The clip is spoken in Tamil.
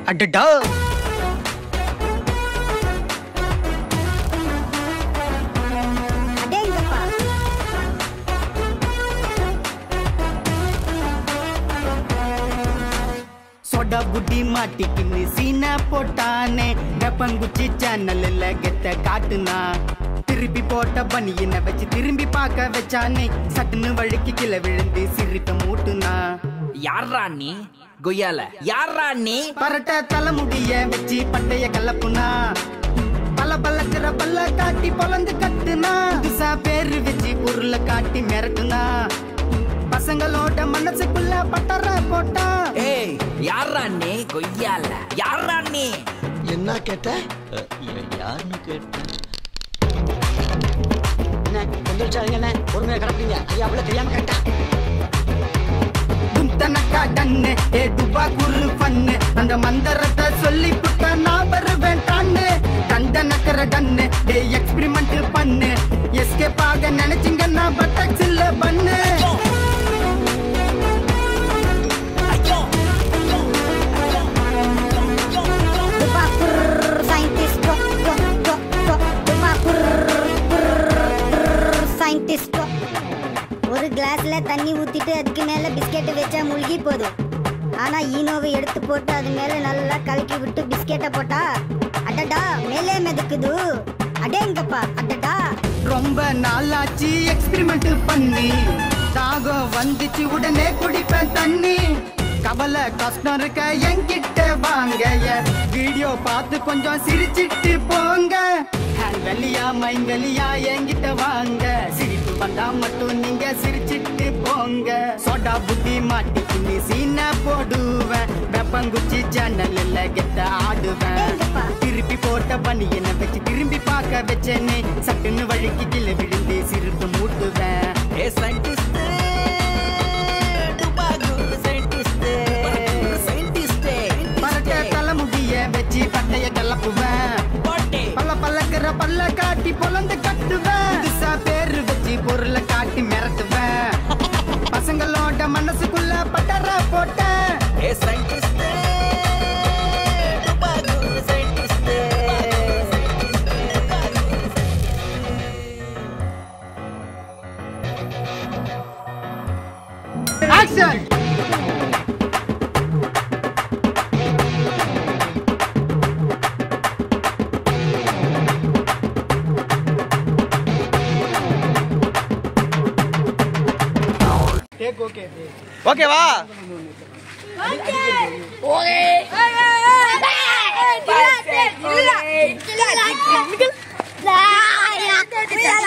அடடா அடேங்கப்பா சொடா புட்டி மாட்டிக்கின்னு சீனா போட்டானே வெப்பங்குச்சி சேனல்ல கெத்த காட்டுனா திருப்பி போட்ட பனியனை வச்சு திரும்பி பார்க்க வச்சானே சட்டுன்னு வழுக்கி கீழே விழுந்து சிரிப்ப மூட்டுனா யாரா நீ கொய்யால யாரா நீ பரட்ட தலைமுடிய வச்சு பட்டைய கலப்புனா பல பல்லக்கிற பல்ல காட்டி பொலந்து கட்டுனா புதுசா பேரு வச்சு பொருளை காட்டி மிரட்டுனா பசங்களோட மனசுக்குள்ள பட்டற போட்டா ஏய் யாரா நீ கொய்யால யாரா நீ என்ன கேட்ட யாருன்னு கேட்டேன் என்ன கொந்தளிச்சாதீங்க என்ன பொறுமையா கிடப்பீங்க ஐயா அவ்வளவு தெரியாம கேட்டா குந்தனக்கா டன்னு ஏ துபா குரு பண்ணு அந்த மந்திரத்தை சொல்லி புட்ட நான் வருவேன் டான்னு கண்ட நக்கர டன்னு டே எக்ஸ்பிரிமெண்ட் பண்ணு எஸ்கேப் ஆக நினைச்சிங்கன்னா பட்டக்ஸ் இல்ல பண்ணு துபா குர் சயின்டிஸ்ட் டொ டொ டொ டொ துபா குர் சயின்டிஸ்ட் ஒரு கிளாஸ்ல தண்ணி ஊத்திட்டு அதுக்கு மேல பிஸ்கெட் வச்சா முழுகி போகுது ஆனா ஈனோவை எடுத்து போட்டு அது மேல நல்லா கலக்கி விட்டு பிஸ்கெட்டை போட்டா அடடா மேலே மிதக்குது அடேங்கப்பா அடடா ரொம்ப நாளாச்சு எக்ஸ்பிரிமெண்ட் பண்ணி தாகம் வந்துச்சு உடனே குடிப்பேன் தண்ணி கவலை கஷ்டம் இருக்க என்கிட்ட வாங்க வீடியோ பார்த்து கொஞ்சம் சிரிச்சிட்டு போங்க ஹேண்ட் வெளியா மைண்ட் வெளியா என்கிட்ட வாங்க சிரிப்பு வந்தா மட்டும் நீங்க சிரிச்சிட்டு போங்க சோடா புத்தி மாட்டிக்கின்னு சீன போடுவேன் வெப்பங்குச்சி சேனல்ல கெத்த ஆடுவேன் திருப்பி போட்ட பனியனை வச்சு திரும்பி பார்க்க வச்சேனே சட்டுன்னு வழுக்கி கீழே விழுந்து சிரிப்பு மூட்டுவேன் ஏ சயின்டிஸ்ட் டுபாகு சயின்டிஸ்ட் சயின்டிஸ்ட் பறக்க தலைமுடிய வச்சு பட்டைய கலப்புவேன் போட்டே பல்ல பல்லக்கிற பல்ல காட்டி பொலந்து கட்டுவேன் புதுசா பேரு வச்சு பொருளை காட்டி மிரட்டுவேன் பசங்களோட மனசுக்குள்ள பட்டற போட்டேன் ஏ சயின்டிஸ்ட் டுபாகு சயின்டிஸ்ட் ஆக்ஷன் ஓகேவா ஓகே